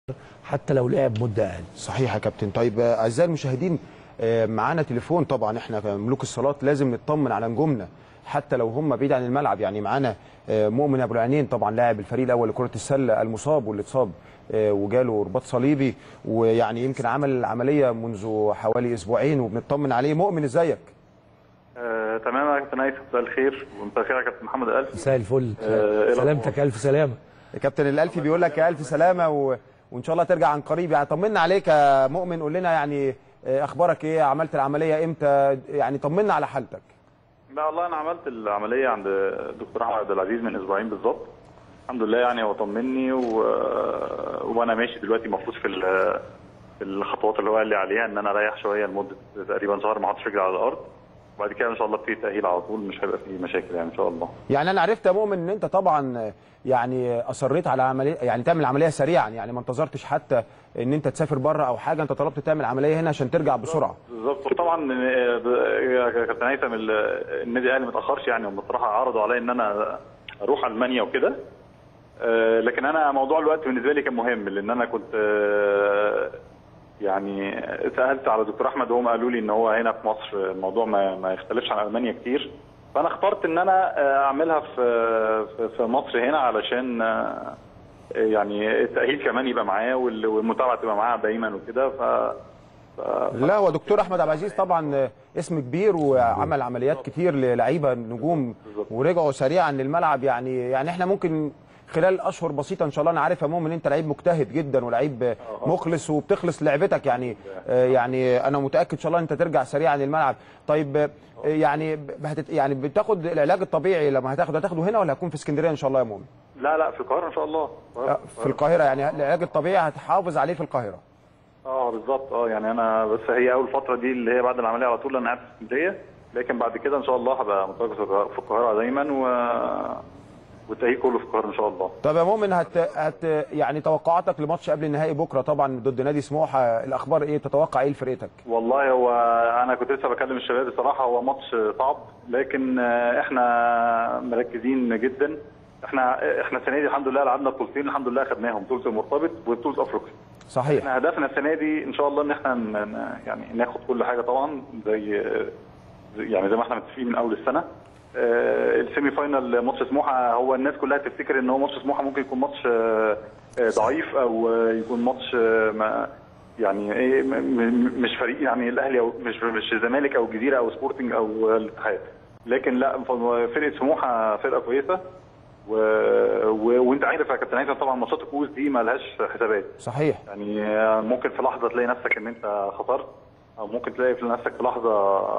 حتى لو لعب مده اقل صحيح يا كابتن طيب آه، اعزائي المشاهدين آه، معانا تليفون طبعا احنا ملوك الصالات لازم نطمن على نجومنا حتى لو هم بعيد عن الملعب يعني معانا آه، مؤمن ابو العينين طبعا لاعب الفريق الاول لكره السله المصاب واللي اتصاب آه، وجاله رباط صليبي ويعني يمكن عمل العمليه منذ حوالي اسبوعين وبنطمن عليه مؤمن ازيك آه، تمام يا كابتن ايسف مساء الخير ومساء الخير يا كابتن محمد الف مساء الفل آه، إيه سلامتك الف سلامه يا كابتن الالفي بيقول لك يا الف سلامه و... وان شاء الله ترجع عن قريب يعني طمنا عليك يا مؤمن قول لنا يعني آه، اخبارك ايه عملت العمليه امتى يعني طمنا على حالتك لا والله انا عملت العمليه عند الدكتور احمد عبد العزيز من اسبوعين بالظبط الحمد لله يعني هو طمني و... وانا ماشي دلوقتي المفروض في ال... في الخطوات اللي هو قال لي عليها ان انا اريح شويه لمده تقريبا شهر ما احطش رجلي على الارض وبعد كده ان شاء الله ابتدي تاهيل على طول مش هيبقى فيه مشاكل يعني ان شاء الله يعني انا عرفت يا مؤمن ان انت طبعا يعني اصريت على عمليه يعني تعمل عمليه سريعا يعني ما انتظرتش حتى ان انت تسافر بره او حاجه انت طلبت تعمل عمليه هنا عشان ترجع بسرعه بالظبط وطبعا آه، ب- يا كابتن هيثم ال- النادي الاهلي ما اتاخرش يعني هم بصراحه عرضوا عليا ان انا اروح المانيا وكده آه، لكن انا موضوع الوقت بالنسبه لي كان مهم لان انا كنت آه، يعني سالت على دكتور احمد وهم قالوا لي ان هو هنا في مصر الموضوع ما, ما يختلفش عن المانيا كتير فانا اخترت ان انا آه، اعملها في في- في مصر هنا علشان آه، يعني التاهيل كمان يبقى معاه وال- والمتابعه تبقى معاه دايما وكده ف ف- لا هو دكتور احمد عبد العزيز طبعا اسم كبير وعمل عمليات كتير للعيبه نجوم ورجعوا سريعا للملعب يعني يعني احنا ممكن خلال اشهر بسيطه ان شاء الله انا عارف يا مؤمن انت لعيب مجتهد جدا ولعيب مخلص وبتخلص لعبتك يعني آه، يعني انا متاكد ان شاء الله انت ترجع سريعا للملعب طيب آه، يعني هتت يعني بتاخد العلاج الطبيعي لما هتاخده هتاخده هنا ولا هيكون في اسكندريه ان شاء الله يا مؤمن لا لا في القاهره ان شاء الله آه، في القاهره يعني العلاج الطبيعي هتحافظ عليه في القاهره اه بالظبط اه يعني انا بس هي اول فتره دي اللي هي بعد العمليه على طول انا قاعد في اسكندريه لكن بعد كده ان شاء الله هبقى متواجد في القاهرة- في القاهره دايما و والتأهيل كله في القاهره ان شاء الله طب يا مؤمن هت... هت يعني توقعاتك لماتش قبل النهائي بكره طبعا ضد نادي سموحه الاخبار ايه تتوقع ايه لفرقتك والله هو انا كنت لسه بكلم الشباب بصراحه هو ماتش صعب لكن آه، احنا مركزين جدا احنا احنا السنه دي الحمد لله لعبنا بطولتين الحمد لله خدناهم بطوله المرتبط وبطوله افريقيا صحيح احنا هدفنا السنه دي ان شاء الله ان احنا ن- ن- يعني ناخد كل حاجه طبعا زي زي- يعني زي ما احنا متفقين من اول السنه آه، السيمي فاينال ماتش سموحه هو الناس كلها تفتكر ان هو ماتش سموحه ممكن يكون ماتش آه، آه، ضعيف او آه، يكون ماتش آه، ما يعني ايه م- م- مش فريق يعني الاهلي او مش مش الزمالك او الجزيره او سبورتنج او الاتحاد لكن لا فرقه سموحه فرقه كويسه و... و... وانت عارف يا كابتن هيثم طبعا ماتشات الكؤوس دي ما لهاش حسابات صحيح يعني ممكن في لحظه تلاقي نفسك ان انت خسرت او ممكن تلاقي في نفسك في لحظه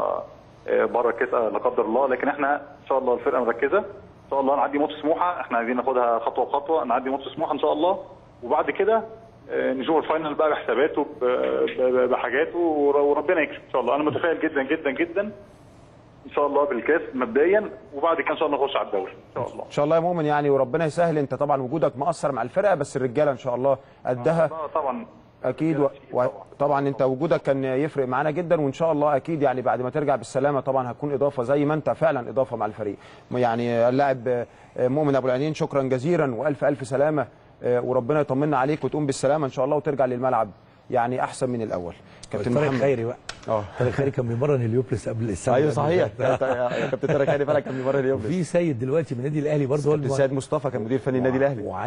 آه، بره الكاس لا قدر الله لكن احنا ان شاء الله الفرقه مركزه ان شاء الله نعدي ماتش سموحه احنا عايزين ناخدها خطوه بخطوه نعدي ماتش سموحه ان شاء الله وبعد كده آه، نشوف الفاينل بقى بحساباته ب- ب- بحاجاته ور- وربنا يكسب ان شاء الله انا متفائل جدا جدا جدا ان شاء الله بالكاس مبدئيا وبعد كده ان شاء الله نخش على الدوري ان شاء الله ان شاء الله يا مؤمن يعني وربنا يسهل انت طبعا وجودك مؤثر مع الفرقه بس الرجاله ان شاء الله قدها آه، طبعا اكيد و... و... طبعا انت وجودك كان يفرق معانا جدا وان شاء الله اكيد يعني بعد ما ترجع بالسلامه طبعا هتكون اضافه زي ما انت فعلا اضافه مع الفريق يعني اللاعب آه، مؤمن ابو العينين شكرا جزيلا والف الف سلامه آه، وربنا يطمنا عليك وتقوم بالسلامه ان شاء الله وترجع للملعب يعني احسن من الاول كابتن طارق محمد خيري بقى اه طارق خيري كان بيمرن اليوبلس قبل السنه ايوه اللي صحيح فاتت. يا كابتن طارق خيري بالك كان بيمرر اليوم في سيد دلوقتي من النادي الاهلي برضه هو كابتن سيد مصطفى كان مدير فني النادي الاهلي وع-